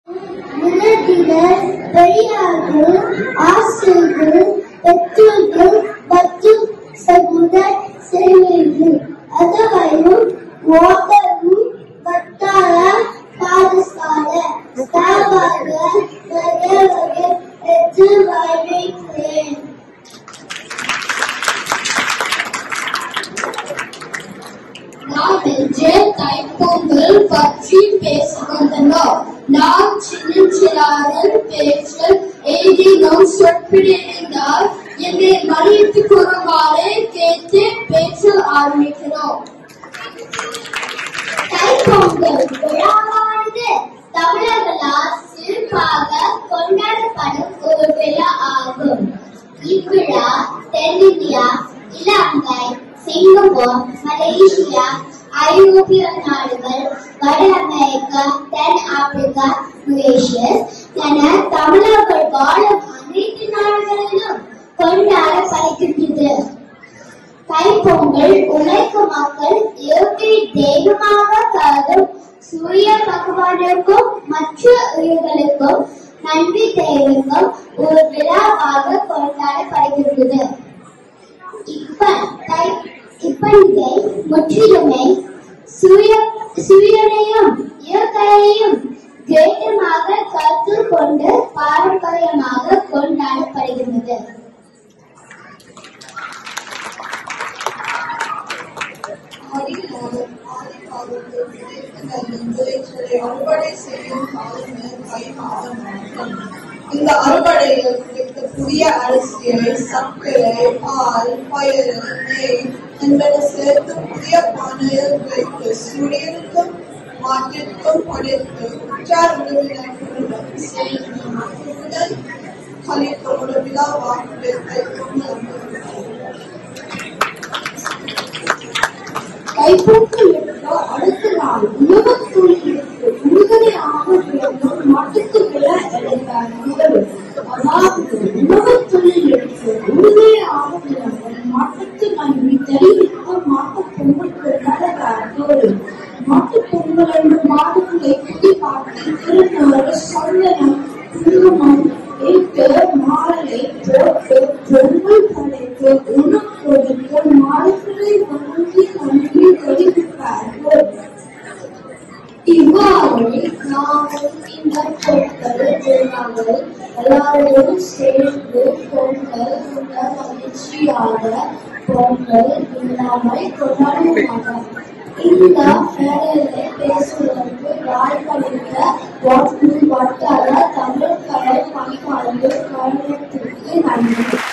முதலிட பெரியார்கள் ஆசிரியர்கள் பெற்றோர்கள் மற்றும் சமூக சேவைகள் அதுவரையும் ஓட்டமும் வட்டார பாடசால ஸ்தாபக பெரியவர்கள் பெற்று வரவேற்கிறேன் நாம் இன்று தைப்பொங்கல் பற்றி பேச வந்தோம் நாம் சின்னச்சிறாரன் பேச்சல் ஏதேனும் சொற்பிடிந்தால் என்னை மன்னித்துக் கொள்ளுமாறு கேட்டு பேச்சல் ஆரம்பிக்கிறோம் தைப்பொங்கல் விழாவானது தமிழர்களால் சிறப்பாக கொண்டாடப்படும் ஒரு விழா ஆகும் இவ்விழா தென்னிந்தியா இலங்கை சிங்கப்பூர் மலேசியா ஐரோப்பிய நாடுகள் வட அமெரிக்கா தென் ஆப்பிரிக்கா மலேசியஸ் என தமிழர்கள் வாழும் அனைத்து நாடுகளிலும் கொண்டாடப்படுகின்றது தைப்பொங்கல் உழைக்கும் மக்கள் இயற்கை தெய்வமாக கருதும் சூரிய பகவானுக்கும் மற்ற உயிர்களுக்கும் நன்றி தெரிவிக்கும் ஒரு விழாவாக கொண்டாடப்படுகிறது இப்ப தை இப்பண்டிகை முற்றிலுமே சூரிய சூரியனையும் இயற்கையையும் தெய்வமாக கருத்தில் கொண்டு பாரம்பரியமாக கொண்டாடப்படுகிறது ஆதிகாலம் ஆதிகாலத்தில் விதைத்து நல்கும் விளைச்சலை அறுவடை செய்யும் காலமே தை மாதம் ஆகும். இந்த அறுவடையில் கிடைக்கக்கூடிய அரிசியை சர்க்கரை பால் பயறு நெய் என்பன சேர்த்து புதிய பானையில் வைத்து சூரியனுக்கும் மாட்டிற்கும் படைத்து உற்றார் உறவினர்களுடன் சேர்ந்து மகிழ்வுடன் களிப்போடு விழாவாக தைப்பொங்கல் தைப்பொங்கல் என்றால் அடுத்த நாள் உணவுத் தொழிலுக்கு உறுதுணையாக விளங்கும் மாட்டுக்கு விழா எடுத்தார் நிகழ்வு அதாவது உணவுத் தொழிலுக்கு உறுதுணையாக விளங்கும் மாட்டுக்கு நன்றி தெரிவிக்கும் மாட்டுப் பொங்கல் கொண்டாடப்படுகிறது மாட்டுப் பொங்கல் என்று மாடுகளை குடிப்பாட்டி திருநூறு சந்தனம் குங்குமம் இட்டு மாலை போட்டு பொங்கல் படைத்து உணவு கொடுத்து மாடுகளை வணங்கி நன்றி தெரிவிப்பார்கள் இவ்வாறு நாமும் இந்த பொங்கல் திருநாங்கள் எல்லாரோடும் சேர்ந்து பொங்கல் உள்ள மகிழ்ச்சியாக பொங்கல் இல்லாமல் கொண்டாடுவாங்க இந்த மேடையிலே பேசுவதற்கு வாய்ப்பளித்த வாக்கு வட்டார தமிழ் கடல் பணிப்பாளர்கள் கழகத்திற்கு நன்றி